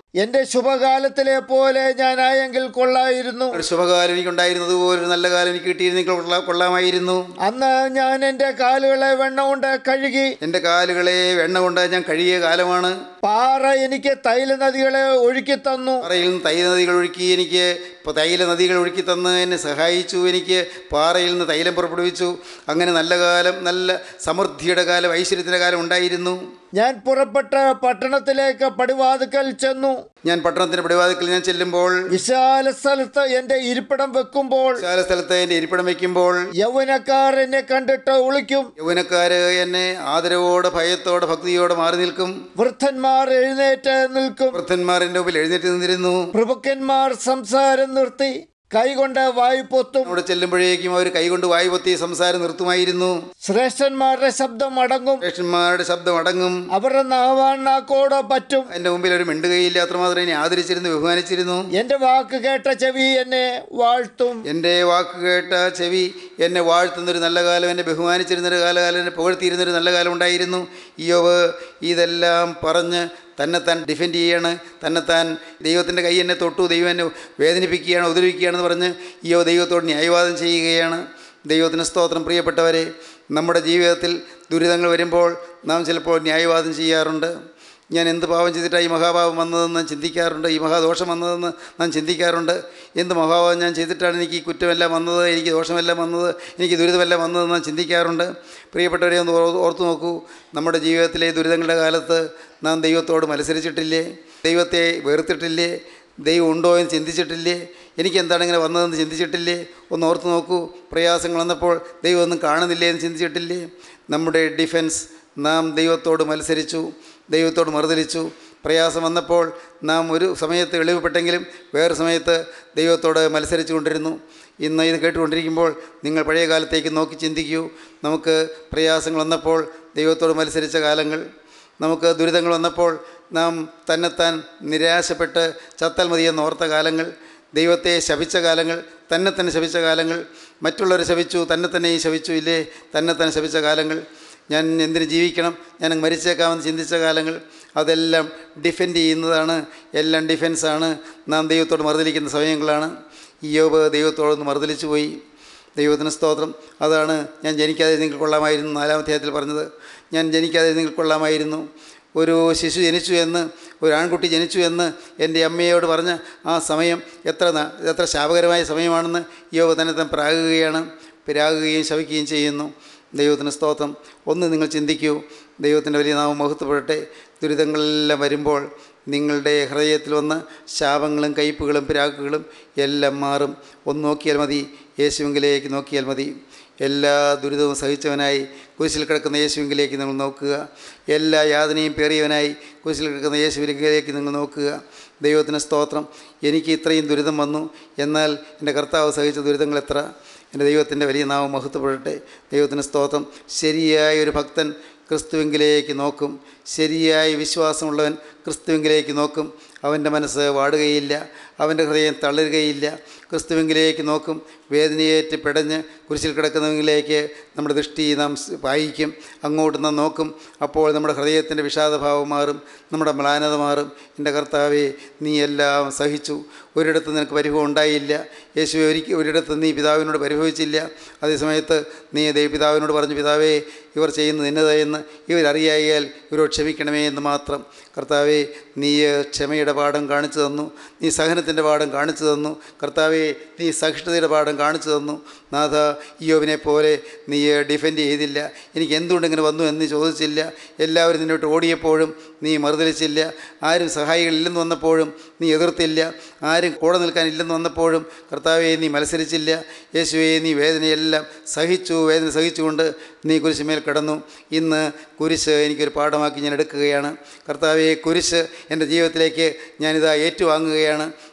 എൻ്റെ ശുഭകാലത്തിലെ പോലെ ഞാനായെങ്കിൽ കൊള്ളായിരുന്നു ഒരു ശുഭകാലം എനിക്കുണ്ടായിരുന്നത് പോലെ ഒരു നല്ല കാലം എനിക്ക് കിട്ടിയിരുന്നെങ്കിൽ കൊള്ളാ കൊള്ളാമായിരുന്നു അന്ന് ഞാൻ എൻ്റെ കാലുകളെ വെണ്ണ കൊണ്ട് കഴുകി എൻ്റെ കാലുകളെ വെണ്ണ കൊണ്ട് ഞാൻ കഴുകിയ കാലമാണ് പാറ എനിക്ക് തൈല നദികളെ ഒഴുക്കി തന്നു പാറയിൽ നിന്ന് തൈല നദികൾ ഒഴുക്കി എനിക്ക് ഇപ്പോൾ തൈല നദികൾ ഒഴുക്കി തന്ന് എന്നെ സഹായിച്ചു എനിക്ക് പാറയിൽ നിന്ന് തൈലം പുറപ്പെടുവിച്ചു അങ്ങനെ നല്ല കാലം നല്ല സമൃദ്ധിയുടെ കാലം ഐശ്വര്യത്തിൻ്റെ കാലം ഉണ്ടായിരുന്നു ഞാൻ പുറപ്പെട്ട് പട്ടണത്തിലേക്ക് പടിവാതുക്കൽ ചെന്നു ഞാൻ പട്ടണത്തിൻ്റെ പടിവാതിക്കൽ ഞാൻ ചെല്ലുമ്പോൾ വിശാല സ്ഥലത്ത് എൻ്റെ ഇരിപ്പിടം വെക്കുമ്പോൾ വിശാല സ്ഥലത്ത് എൻ്റെ ഇരിപ്പിടം വയ്ക്കുമ്പോൾ യൗവനക്കാർ എന്നെ കണ്ടിട്ട് ഒളിക്കും യൗവനക്കാര് എന്നെ ആദരവോടെ ഭയത്തോടെ ഭക്തിയോടെ മാറി നിൽക്കും വൃദ്ധന്മാർ എഴുന്നേറ്റ് നിൽക്കും വൃദ്ധന്മാർ എൻ്റെ മുമ്പിൽ എഴുന്നേറ്റ് നിന്നിരുന്നു പ്രഭുക്കന്മാർ സംസാരം നിർത്തി കൈകൊണ്ട് വായു പൊത്തും അവിടെ ചെല്ലുമ്പോഴേക്കും അവർ കൈകൊണ്ട് വായു പൊത്തി സംസാരം നിർത്തുമായിരുന്നു ശ്രേഷ്ഠന്മാരുടെ ശബ്ദം അടങ്ങും ജ്യേഷ്ഠന്മാരുടെ ശബ്ദം അടങ്ങും അവരുടെ നാവാൻ നാക്കോടെ പറ്റും എൻ്റെ മുമ്പിൽ ഒരു മിണ്ടുകയില്ല അത്രമാത്രം എന്നെ ആദരിച്ചിരുന്നു ബഹുമാനിച്ചിരുന്നു എന്റെ വാക്ക് കേട്ട ചെവി എന്നെ വാഴ്ത്തും എൻ്റെ വാക്ക് കേട്ട ചെവി എന്നെ വാഴ്ത്തുന്നൊരു നല്ല കാലം എന്നെ ബഹുമാനിച്ചിരുന്നൊരു കാലകാലം എന്നെ പുകഴ്ത്തിയിരുന്നൊരു നല്ല കാലം ഉണ്ടായിരുന്നു ഇയോവ് ഇതെല്ലാം പറഞ്ഞ് തന്നെത്താൻ ഡിഫെൻഡ് ചെയ്യാണ് തന്നെത്താൻ ദൈവത്തിൻ്റെ കൈ എന്നെ തൊട്ടു ദൈവം എന്നെ വേദനിപ്പിക്കുകയാണ് ഉപദ്രവിക്കുകയാണെന്ന് പറഞ്ഞ് ഇയോ ദൈവത്തോട് ന്യായവാദം ചെയ്യുകയാണ് ദൈവത്തിന് സ്തോത്രം പ്രിയപ്പെട്ടവരെ നമ്മുടെ ജീവിതത്തിൽ ദുരിതങ്ങൾ വരുമ്പോൾ നാം ചിലപ്പോൾ ന്യായവാദം ചെയ്യാറുണ്ട് ഞാൻ എന്ത് പാപം ചെയ്തിട്ടാണ് ഈ മഹാപാപം വന്നതെന്ന് ചിന്തിക്കാറുണ്ട് ഈ മഹാദോഷം വന്നതെന്ന് നാം ചിന്തിക്കാറുണ്ട് എന്ത് മഹാപാപം ഞാൻ ചെയ്തിട്ടാണ് എനിക്ക് ഈ കുറ്റമെല്ലാം വന്നത് എനിക്ക് ദോഷമെല്ലാം വന്നത് എനിക്ക് ദുരിതമെല്ലാം വന്നതെന്ന് നാം ചിന്തിക്കാറുണ്ട് പ്രിയപ്പെട്ടവരെ ഒന്ന് ഓർ- ഓർത്തു നോക്കൂ നമ്മുടെ ജീവിതത്തിലെ ദുരിതങ്ങളുടെ കാലത്ത് നാം ദൈവത്തോട് മത്സരിച്ചിട്ടില്ലേ ദൈവത്തെ വെറുത്തിട്ടില്ലേ ദൈവം ഉണ്ടോ എന്ന് ചിന്തിച്ചിട്ടില്ലേ എനിക്ക് എന്താണ് ഇങ്ങനെ വന്നതെന്ന് ചിന്തിച്ചിട്ടില്ലേ ഒന്ന് ഓർത്ത് നോക്കൂ പ്രയാസങ്ങൾ വന്നപ്പോൾ ദൈവം ഒന്നും കാണുന്നില്ലേ എന്ന് ചിന്തിച്ചിട്ടില്ലേ നമ്മുടെ ഡിഫൻസ് നാം ദൈവത്തോട് മത്സരിച്ചു ദൈവത്തോട് മറുതലിച്ചു പ്രയാസം വന്നപ്പോൾ നാം ഒരു സമയത്ത് എളിവുപെട്ടെങ്കിലും വേറെ സമയത്ത് ദൈവത്തോട് മത്സരിച്ചു കൊണ്ടിരുന്നു ഇന്ന് ഇത് കേട്ടുകൊണ്ടിരിക്കുമ്പോൾ നിങ്ങൾ പഴയ കാലത്തേക്ക് നോക്കി ചിന്തിക്കൂ നമുക്ക് പ്രയാസങ്ങൾ വന്നപ്പോൾ ദൈവത്തോട് മത്സരിച്ച കാലങ്ങൾ നമുക്ക് ദുരിതങ്ങൾ വന്നപ്പോൾ നാം തന്നെത്താൻ നിരാശപ്പെട്ട് ചത്താൽ മതിയെന്ന് ഓർത്ത കാലങ്ങൾ ദൈവത്തെ ശപിച്ച കാലങ്ങൾ തന്നെ തന്നെ ശപിച്ച കാലങ്ങൾ മറ്റുള്ളവരെ ശപിച്ചു തന്നെ തന്നെയും ശപിച്ചു ഇല്ലേ തന്നെ തന്നെ ശപിച്ച കാലങ്ങൾ ഞാൻ എന്തിന് ജീവിക്കണം ഞാൻ അങ്ങ് മരിച്ചേക്കാമെന്ന് ചിന്തിച്ച കാലങ്ങൾ അതെല്ലാം ഡിഫെൻഡ് ചെയ്യുന്നതാണ് എല്ലാം ഡിഫെൻസാണ് നാം ദൈവത്തോട് മറുതലിക്കുന്ന സമയങ്ങളാണ് ഇയോബ് ദൈവത്തോടൊന്ന് മറുതലിച്ചു പോയി ദൈവത്തിന് സ്തോത്രം അതാണ് ഞാൻ ജനിക്കാതെ നിങ്ങൾ കൊള്ളാമായിരുന്നു നാലാം അധ്യായത്തിൽ പറഞ്ഞത് ഞാൻ ജനിക്കാതെ നിങ്ങൾ കൊള്ളാമായിരുന്നു ഒരു ശിശു ജനിച്ചു എന്ന് ഒരു ആൺകുട്ടി ജനിച്ചു എന്ന് എൻ്റെ അമ്മയോട് പറഞ്ഞ ആ സമയം എത്ര ന- എത്ര ശാപകരമായ സമയമാണെന്ന് യോബ് തന്നെ തന്നെ പ്രാകുകയാണ് പിരാകുകയും ശവിക്കുകയും ചെയ്യുന്നു ദൈവത്തിന് സ്തോത്രം ഒന്ന് നിങ്ങൾ ചിന്തിക്കൂ ദൈവത്തിൻ്റെ വലിയ നാമം മഹത്വപ്പെടട്ടെ ദുരിതങ്ങളെല്ലാം വരുമ്പോൾ നിങ്ങളുടെ ഹൃദയത്തിൽ വന്ന് ശാപങ്ങളും കയ്പുകളും പിരാക്കുകളും എല്ലാം മാറും ഒന്ന് നോക്കിയാൽ മതി യേശുവിങ്കിലേക്ക് നോക്കിയാൽ മതി എല്ലാ ദുരിതവും സഹിച്ചവനായി കുരിശിൽ കിടക്കുന്ന യേശുവിങ്കിലേക്ക് നിങ്ങൾ നോക്കുക എല്ലാ യാതനയും പേറിയവനായി കുരിശിൽ കിടക്കുന്ന യേശുവിലേക്ക് നിങ്ങൾ നോക്കുക ദൈവത്തിന് സ്തോത്രം എനിക്ക് ഇത്രയും ദുരിതം വന്നു എന്നാൽ എൻ്റെ കർത്താവ് സഹിച്ച ദുരിതങ്ങൾ എത്ര എൻ്റെ ദൈവത്തിൻ്റെ വലിയ നാമം മഹത്വപ്പെടട്ടെ ദൈവത്തിന് സ്തോത്രം ശരിയായ ഒരു ഭക്തൻ ക്രിസ്തുവിങ്കിലേക്ക് നോക്കും ശരിയായ വിശ്വാസമുള്ളവൻ ക്രിസ്തുവിങ്കിലേക്ക് നോക്കും അവൻ്റെ മനസ്സ് വാടുകയില്ല അവൻ്റെ ഹൃദയം തളരുകയില്ല ക്രിസ്തുവിങ്കിലേക്ക് നോക്കും വേദനയേറ്റ് പിടഞ്ഞ് കുരിശിൽ കിടക്കുന്നവങ്കിലേക്ക് നമ്മുടെ ദൃഷ്ടി നാം സ് വായിക്കും അങ്ങോട്ട് നാം നോക്കും അപ്പോൾ നമ്മുടെ ഹൃദയത്തിൻ്റെ വിഷാദഭാവം മാറും നമ്മുടെ മ്ലാനത മാറും എൻ്റെ കർത്താവെ നീ എല്ലാം സഹിച്ചു ഒരിടത്തും നിനക്ക് പരിഭവം ഉണ്ടായില്ല യേശുവെ ഒരിക്കൽ ഒരിടത്തും നീ പിതാവിനോട് പരിഭവിച്ചില്ല അതേസമയത്ത് നീ ദൈവപിതാവിനോട് പറഞ്ഞു പിതാവേ ഇവർ ചെയ്യുന്നത് എന്നതാ എന്ന് ഇവരറിയായാൽ ഇവരോട് ക്ഷമിക്കണമേ എന്ന് മാത്രം കർത്താവെ നീ ക്ഷമയുടെ പാഠം കാണിച്ചു തന്നു നീ സഹനത്തിൻ്റെ പാഠം കാണിച്ചു തന്നു കർത്താവെ നീ സഹിഷ്ണുതയുടെ പാഠം കാണിച്ചു തന്നു നാഥ ഇയോവിനെ പോലെ നീ ഡിഫെൻഡ് ചെയ്തില്ല എനിക്ക് എന്തുകൊണ്ട് ഇങ്ങനെ വന്നു എന്ന് ചോദിച്ചില്ല എല്ലാവരും നിന്നോട്ട് ഓടിയപ്പോഴും നീ മറുതലിച്ചില്ല ആരും സഹായികളില്ലെന്ന് വന്നപ്പോഴും നീ എതിർത്തില്ല ആരും കൂടെ നിൽക്കാനില്ലെന്ന് വന്നപ്പോഴും കർത്താവെ നീ മത്സരിച്ചില്ല യേശുവെ നീ വേദനയെല്ലാം സഹിച്ചു വേദന സഹിച്ചുകൊണ്ട് നീ കുരിശുമേൽ കിടന്നു ഇന്ന് കുരിശ് എനിക്കൊരു പാഠമാക്കി ഞാൻ എടുക്കുകയാണ് കർത്താവെ കുരിശ് എൻ്റെ ജീവിതത്തിലേക്ക് ഞാനിതാ ഏറ്റുവാങ്ങുകയാണ്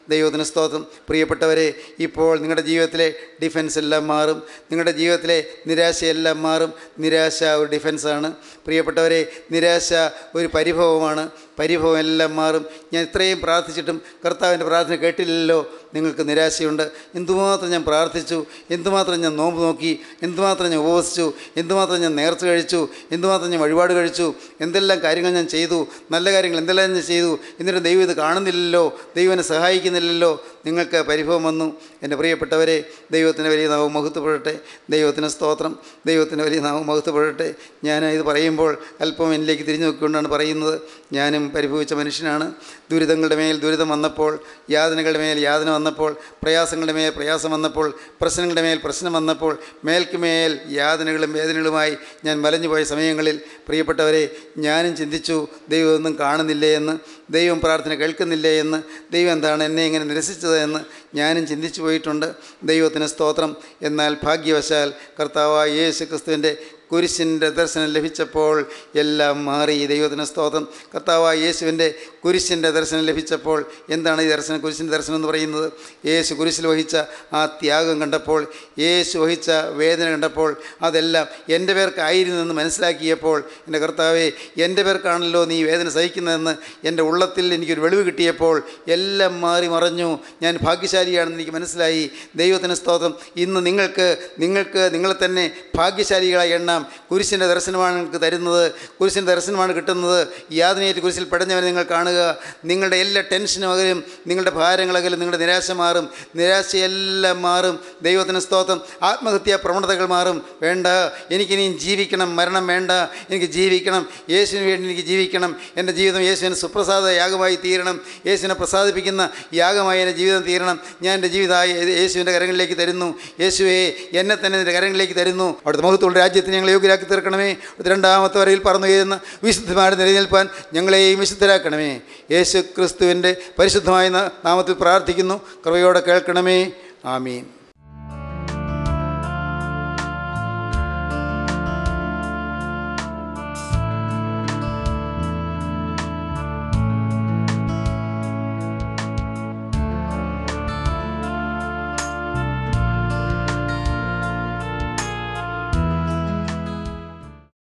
ദൈവത്തിന് സ്തോത്രം പ്രിയപ്പെട്ടവരെ ഇപ്പോൾ നിങ്ങളുടെ ജീവിതത്തിലെ ഡിഫൻസ് എല്ലാം മാറും നിങ്ങളുടെ ജീവിതത്തിലെ നിരാശയെല്ലാം മാറും നിരാശ ഒരു ഡിഫൻസാണ് പ്രിയപ്പെട്ടവരെ നിരാശ ഒരു പരിഭവമാണ് പരിഭവം എല്ലാം മാറും ഞാൻ ഇത്രയും പ്രാർത്ഥിച്ചിട്ടും കർത്താവിൻ്റെ പ്രാർത്ഥന കേട്ടില്ലല്ലോ നിങ്ങൾക്ക് നിരാശയുണ്ട് എന്തുമാത്രം ഞാൻ പ്രാർത്ഥിച്ചു എന്തുമാത്രം ഞാൻ നോമ്പ് നോക്കി എന്തുമാത്രം ഞാൻ ഉപവസിച്ചു എന്തുമാത്രം ഞാൻ നേർച്ച കഴിച്ചു എന്തുമാത്രം ഞാൻ വഴിപാട് കഴിച്ചു എന്തെല്ലാം കാര്യങ്ങൾ ഞാൻ ചെയ്തു നല്ല കാര്യങ്ങൾ എന്തെല്ലാം ഞാൻ ചെയ്തു എന്നിട്ട് ദൈവം ഇത് കാണുന്നില്ലല്ലോ ദൈവം എന്നെ സഹായിക്കുന്നില്ലല്ലോ നിങ്ങൾക്ക് പരിഭവം വന്നു എൻ്റെ പ്രിയപ്പെട്ടവരെ ദൈവത്തിന് വലിയ നാവ് മഹത്വപ്പെടട്ടെ ദൈവത്തിന് സ്തോത്രം ദൈവത്തിന് വലിയ നാവ് മഹത്വപ്പെടട്ടെ ഞാൻ ഇത് പറയുമ്പോൾ അല്പം എന്നിലേക്ക് തിരിഞ്ഞു നോക്കിക്കൊണ്ടാണ് പറയുന്നത് ഞാനും പരിഭവിച്ച മനുഷ്യനാണ് ദുരിതങ്ങളുടെ മേൽ ദുരിതം വന്നപ്പോൾ യാതനകളുടെ മേൽ യാതന വന്നപ്പോൾ പ്രയാസങ്ങളുടെ മേൽ പ്രയാസം വന്നപ്പോൾ പ്രശ്നങ്ങളുടെ മേൽ പ്രശ്നം വന്നപ്പോൾ മേൽക്ക് മേൽ യാതനകളും വേദനകളുമായി ഞാൻ വലഞ്ഞു പോയ സമയങ്ങളിൽ പ്രിയപ്പെട്ടവരെ ഞാനും ചിന്തിച്ചു ദൈവം ഒന്നും കാണുന്നില്ലേ എന്ന് ദൈവം പ്രാർത്ഥന കേൾക്കുന്നില്ലേ എന്ന് ദൈവം എന്താണ് എന്നെ ഇങ്ങനെ നിരസിച്ചത് എന്ന് ഞാനും ചിന്തിച്ചു പോയിട്ടുണ്ട് ദൈവത്തിന് സ്തോത്രം എന്നാൽ ഭാഗ്യവശാൽ കർത്താവായ യേശു ക്രിസ്തുവിൻ്റെ കുരിശിൻ്റെ ദർശനം ലഭിച്ചപ്പോൾ എല്ലാം മാറി ദൈവത്തിന് സ്തോത്രം കർത്താവായ യേശുവിൻ്റെ കുരിശിൻ്റെ ദർശനം ലഭിച്ചപ്പോൾ എന്താണ് ഈ ദർശനം കുരിശിൻ്റെ ദർശനം എന്ന് പറയുന്നത് യേശു കുരിശിൽ വഹിച്ച ആ ത്യാഗം കണ്ടപ്പോൾ യേശു വഹിച്ച വേദന കണ്ടപ്പോൾ അതെല്ലാം എൻ്റെ പേർക്കായിരുന്നു എന്ന് മനസ്സിലാക്കിയപ്പോൾ എൻ്റെ കർത്താവെ എൻ്റെ പേർക്കാണല്ലോ നീ വേദന സഹിക്കുന്നതെന്ന് എൻ്റെ ഉള്ളത്തിൽ എനിക്കൊരു വെളിവ് കിട്ടിയപ്പോൾ എല്ലാം മാറി മറഞ്ഞു ഞാൻ ഭാഗ്യശാലിയാണെന്ന് എനിക്ക് മനസ്സിലായി ദൈവത്തിന് സ്തോത്രം ഇന്ന് നിങ്ങൾക്ക് നിങ്ങൾക്ക് നിങ്ങളെ തന്നെ ഭാഗ്യശാലികളായി എണ്ണാം കുരിശിൻ്റെ ദർശനമാണ് നിങ്ങൾക്ക് തരുന്നത് കുരിശിൻ്റെ ദർശനമാണ് കിട്ടുന്നത് യാതനയേറ്റ് കുരിശിൽ പടഞ്ഞവനെ നിങ്ങൾ കാണുക നിങ്ങളുടെ എല്ലാ ടെൻഷനും അകലും നിങ്ങളുടെ ഭാരങ്ങളകലും നിങ്ങളുടെ നിരാശ മാറും നിരാശയെല്ലാം മാറും ദൈവത്തിന് സ്തോത്രം ആത്മഹത്യാ പ്രവണതകൾ മാറും വേണ്ട എനിക്കിനിയും ജീവിക്കണം മരണം വേണ്ട എനിക്ക് ജീവിക്കണം യേശുവിന് വേണ്ടി എനിക്ക് ജീവിക്കണം എൻ്റെ ജീവിതം യേശുവിന് സുപ്രസാദ യാഗമായി തീരണം യേശുവിനെ പ്രസാദിപ്പിക്കുന്ന യാഗമായി എൻ്റെ ജീവിതം തീരണം ഞാൻ എൻ്റെ ജീവിതമായി യേശുവിൻ്റെ കരങ്ങളിലേക്ക് തരുന്നു യേശുവെ എന്നെ തന്നെ എൻ്റെ കരങ്ങളിലേക്ക് തരുന്നു അവിടുത്തെ മഹത്വമുള്ള രാജ്യത്തിന് ഞങ്ങളെ യോഗ്യരാക്കി തീർക്കണമേ അവിടുത്തെ രണ്ടാമത്തെ വരയിൽ പറന്നു കയറുന്ന വിശുദ്ധമാരുടെ നിലനിൽപ്പാൻ ഞങ്ങളെയും വിശുദ്ധരാക്കണമേ യേശു ക്രിസ്തുവിൻ്റെ പരിശുദ്ധമായ നാ- നാമത്തിൽ പ്രാർത്ഥിക്കുന്നു കൃപയോടെ കേൾക്കണമേ ആമീൻ